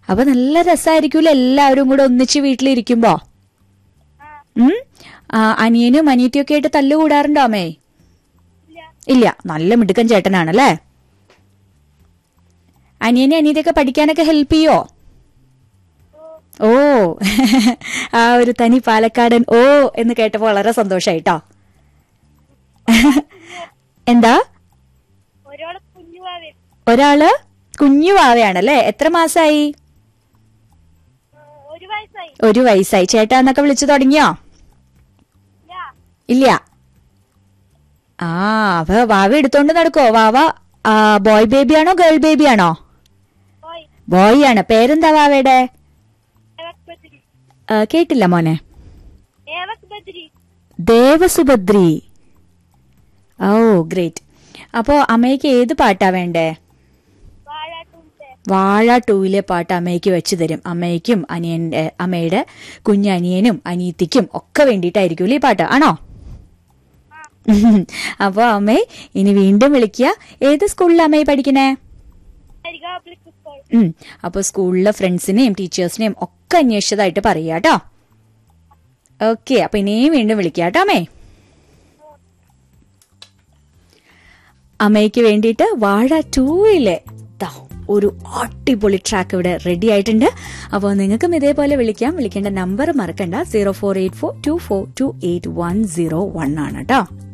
അപ്പൊ നല്ല രസമായിരിക്കൂലേ എല്ലാവരും കൂടെ ഒന്നിച്ച് വീട്ടിലിരിക്കുമ്പോ ഉം ആ, അനിയനും അനിയത്തിയും ഒക്കെ ആയിട്ട് തല്ല് കൂടാറുണ്ടോ അമ്മേ ഇല്ല ഇല്ല നല്ല മിടുക്കൻ ചേട്ടനാണല്ലേ അനിയനെ അനിയത്തിയൊക്കെ പഠിക്കാനൊക്കെ ഹെൽപ്പ് ചെയ്യോ ഓ ആ ഒരു തനി പാലക്കാടൻ ഓ എന്ന് കേട്ടപ്പോ വളരെ സന്തോഷായിട്ടോ എന്താ ഒരാള് കുഞ്ഞുവാവേ ഒരാള് കുഞ്ഞു വാവയാണല്ലേ എത്ര മാസായി ഒരു വയസ്സായി ഒരു വയസ്സായി ചേട്ടാ എന്നൊക്കെ വിളിച്ചു തുടങ്ങിയോ ഇല്ല ഇല്ല ആ അപ്പൊ വാവ എടുത്തോണ്ട് നടക്കോ വാവ ആ, ബോയ് ബേബി ആണോ ഗേൾ ബേബി ആണോ പോയി ബോയ് ആണ് പേരെന്താ വാവയുടെ ഏവക് ബദ്രി ആ, കേട്ടില്ല മോനെ ഏവക് ബദ്രി ദേവസുഭദ്രി ഓ ഗ്രേറ്റ് അപ്പോ അമ്മയ്ക്ക് ഏത് പാട്ടാ വേണ്ടേ വാഴാട്ടൂന്റെ വാഴ ടൂവിലെ പാട്ട് അമ്മയ്ക്ക് വെച്ച് തരും അമ്മയ്ക്കും അനിയന്റെ അമ്മയുടെ കുഞ്ഞനിയനും അനിയത്തിക്കും ഒക്കെ വേണ്ടിയിട്ടായിരിക്കും ഈ പാട്ട് ആണോ അപ്പോ അമ്മേ ഇനി വീണ്ടും വിളിക്കുക ഏത് സ്കൂളിലാണ് അമ്മയെ പഠിക്കണേ അരിക പബ്ലിക് സ്കൂൾ ഉം അപ്പൊ സ്കൂളിലെ ഫ്രണ്ട്സിനെയും ടീച്ചേഴ്സിനെയും ഒക്കെ അന്വേഷിച്ചതായിട്ട് പറയാ കേട്ടോ ഓക്കെ അപ്പൊ ഇനിയും വീണ്ടും വിളിക്കുക കേട്ടോ അമ്മേ അമ്മയ്ക്ക് വേണ്ടിയിട്ട് വാഴ ടൂയിലെ ദാ ഒരു അടിപൊളി ട്രാക്ക് ഇവിടെ റെഡി ആയിട്ടുണ്ട് അപ്പോൾ നിങ്ങൾക്കും ഇതേപോലെ വിളിക്കാം വിളിക്കേണ്ട നമ്പർ മറക്കണ്ട zero four eight four two four two eight one zero one ആണ് കേട്ടോ